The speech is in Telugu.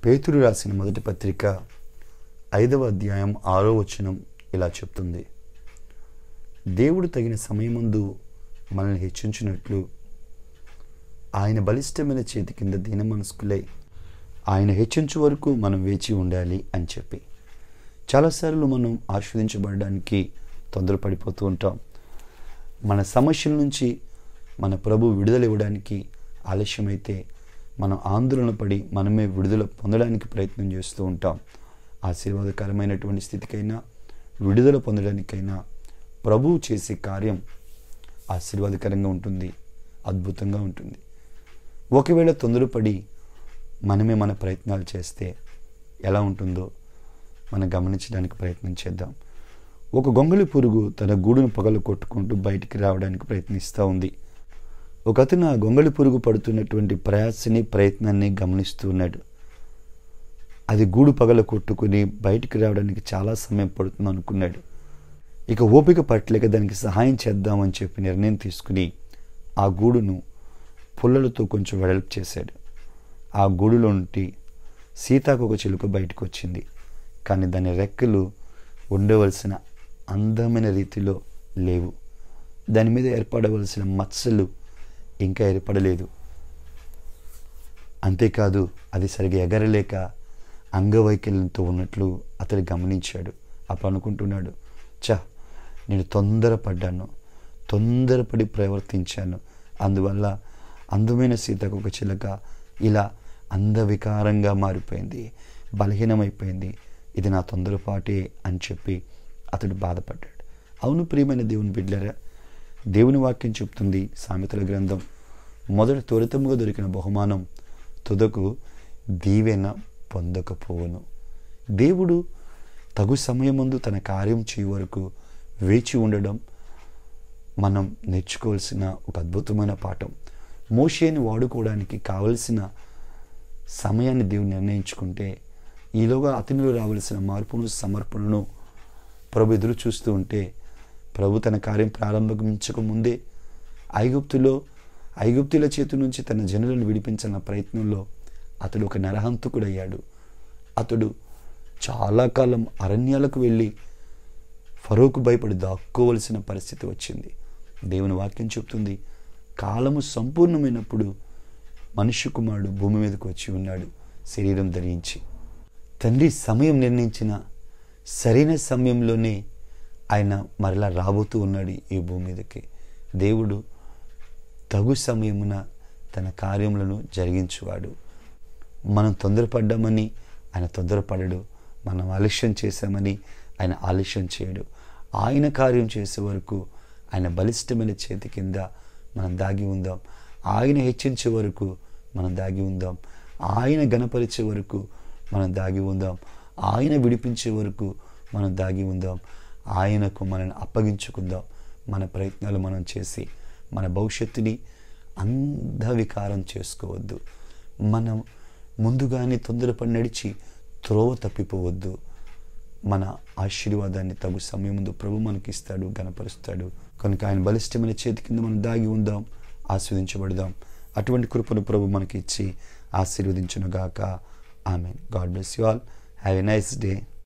పేతురు రాసిన మొదటి పత్రిక ఐదవ అధ్యాయం ఆరో వచనం ఇలా చెప్తుంది దేవుడు తగిన సమయమందు మనల్ని హెచ్చించినట్లు ఆయన బలిష్టమైన చేతి కింద దీన మనస్కులై ఆయన హెచ్చించు వరకు మనం వేచి ఉండాలి అని చెప్పి చాలాసార్లు మనం ఆస్వాదించబడడానికి తొందరపడిపోతూ ఉంటాం మన సమస్యల నుంచి మన ప్రభు విడుదల ఇవ్వడానికి ఆలస్యమైతే మనం ఆందోళన పడి మనమే విడుదల పొందడానికి ప్రయత్నం చేస్తూ ఉంటాం ఆశీర్వాదకరమైనటువంటి స్థితికైనా విడుదల పొందడానికైనా ప్రభువు చేసే కార్యం ఆశీర్వాదకరంగా ఉంటుంది అద్భుతంగా ఉంటుంది ఒకవేళ తొందరపడి మనమే మన ప్రయత్నాలు చేస్తే ఎలా ఉంటుందో మనం గమనించడానికి ప్రయత్నం చేద్దాం ఒక గొంగళి పురుగు తన గూడును పగలు కొట్టుకుంటూ బయటికి రావడానికి ప్రయత్నిస్తూ ఉంది ఒక అతను ఆ గొంగళి పురుగు పడుతున్నటువంటి ప్రయాసని ప్రయత్నాన్ని గమనిస్తూ ఉన్నాడు అది గూడు పగల కొట్టుకుని బయటికి రావడానికి చాలా సమయం పడుతుంది అనుకున్నాడు ఇక ఓపిక పట్టలేక దానికి సహాయం చేద్దామని చెప్పి నిర్ణయం తీసుకుని ఆ గూడును పుల్లలతో కొంచెం వెడల్పు చేశాడు ఆ గూడులో నుండి సీతాకొక చిలుక బయటకు వచ్చింది కానీ దాని రెక్కలు ఉండవలసిన అందమైన రీతిలో లేవు దాని మీద ఏర్పడవలసిన మచ్చలు ఇంకా ఏర్పడలేదు అంతేకాదు అది సరిగా ఎగరలేక అంగవైకల్యంతో ఉన్నట్లు అతడు గమనించాడు అప్పుడు అనుకుంటున్నాడు చా నేను తొందరపడ్డాను తొందరపడి ప్రవర్తించాను అందువల్ల అందమైన సీతకొక చిలక ఇలా అందవికారంగా మారిపోయింది బలహీనమైపోయింది ఇది నా తొందరపాటే అని చెప్పి అతడు బాధపడ్డాడు అవును ప్రియమైన దేవుని బిడ్డరా దేవుని వాక్యం చెప్తుంది సామెతల గ్రంథం మొదట త్వరితముగా దొరికిన బహుమానం తుదకు దీవెన పొందకపోవును దేవుడు తగు సమయమందు తన కార్యం చేయ వరకు వేచి ఉండడం మనం నేర్చుకోవాల్సిన ఒక అద్భుతమైన పాఠం మోషేని వాడుకోవడానికి కావలసిన సమయాన్ని దేవుడు నిర్ణయించుకుంటే ఈలోగా అతనిలో రావాల్సిన మార్పును సమర్పణను ప్రభు ఎదురు చూస్తూ ఉంటే ప్రభు తన కార్యం ప్రారంభించక ముందే ఐగుప్తులో ఐగుప్తుల చేతి నుంచి తన జనులను విడిపించిన ప్రయత్నంలో అతడు ఒక నరహంతకుడయ్యాడు అతడు చాలా కాలం అరణ్యాలకు వెళ్ళి ఫరోకు భయపడి దాక్కోవలసిన పరిస్థితి వచ్చింది దేవుని వాక్యం చెప్తుంది కాలము సంపూర్ణమైనప్పుడు మనుష్య కుమారుడు భూమి మీదకు వచ్చి ఉన్నాడు శరీరం ధరించి తండ్రి సమయం నిర్ణయించిన సరైన సమయంలోనే ఆయన మరలా రాబోతూ ఉన్నాడు ఈ భూమి మీదకి దేవుడు తగు సమయమున తన కార్యములను జరిగించువాడు మనం తొందరపడ్డామని ఆయన తొందరపడడు మనం ఆలస్యం చేశామని ఆయన ఆలస్యం చేయడు ఆయన కార్యం చేసే వరకు ఆయన బలిష్టమైన చేతి కింద మనం దాగి ఉందాం ఆయన హెచ్చించే వరకు మనం దాగి ఉందాం ఆయన గణపరిచే వరకు మనం దాగి ఉందాం ఆయన విడిపించే వరకు మనం దాగి ఉందాం ఆయనకు మనల్ని అప్పగించుకుందాం మన ప్రయత్నాలు మనం చేసి మన భవిష్యత్తుని అంధవికారం చేసుకోవద్దు మనం ముందుగానే తొందరపడి నడిచి త్రోవ తప్పిపోవద్దు మన ఆశీర్వాదాన్ని తగు సమయం ముందు ప్రభు మనకి ఇస్తాడు గనపరుస్తాడు కనుక ఆయన బలిష్టమైన చేతి కింద మనం దాగి ఉందాం ఆస్వాదించబడదాం అటువంటి కృపను ప్రభు మనకి ఇచ్చి ఆశీర్వదించునుగాక ఆమె God bless you all have a nice day